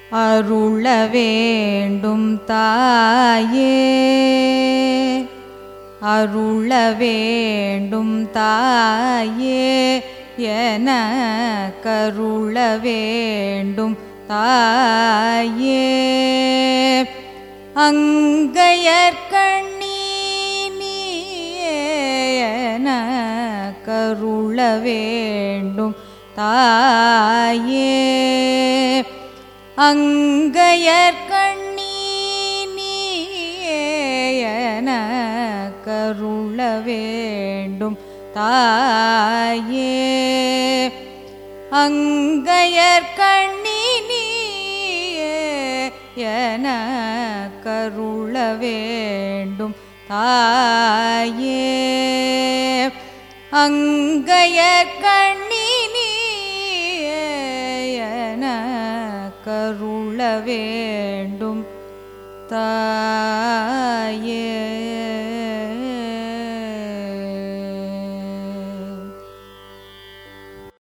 அருள வேண்டும் தாயே அருள வேண்டும் தாயே என கருள வேண்டும் தாயே அங்கையற்கண்ணி நீயே என கருள வேண்டும் தாயே அங்கையற்கண்ணி நீயே என கருள வேண்டும் தாயே அங்கையற்கண்ணி நீயே என கருள வேண்டும் தாயே அங்கையற்கண்ணி நீயே என கருள வேண்டும் தாயே